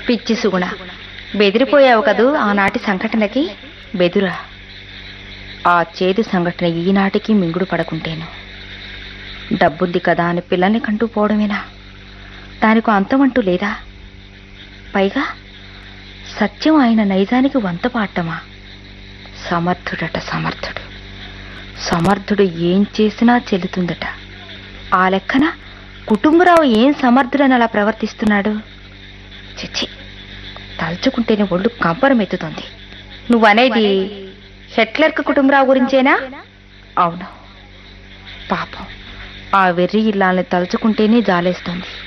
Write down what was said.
పిచ్చి సుగుణ బెదిరిపోయావు కదూ ఆనాటి సంఘటనకి బెదురా ఆ చేదు సంఘటన ఈనాటికి మింగుడు పడకుంటేను డబ్బుంది కదా అని పిల్లల్ని కంటూ పోవడమేనా దానికి అంతమంటూ లేదా పైగా సత్యం ఆయన నైజానికి వంత పాడటమా సమర్థుడట సమర్థుడు సమర్థుడు ఏం చేసినా చెల్లుతుందట ఆ లెక్కన కుటుంబరావు ఏం సమర్థుడని అలా ప్రవర్తిస్తున్నాడు చిచ్చి తలుచుకుంటేనే ఒళ్ళు కంపరం ఎత్తుతుంది నువ్వనేది హెట్లర్క్ కుటుంబరావు గురించేనా అవును పాపం ఆ వెర్రి ఇల్లాల్ని తలుచుకుంటేనే జాలేస్తుంది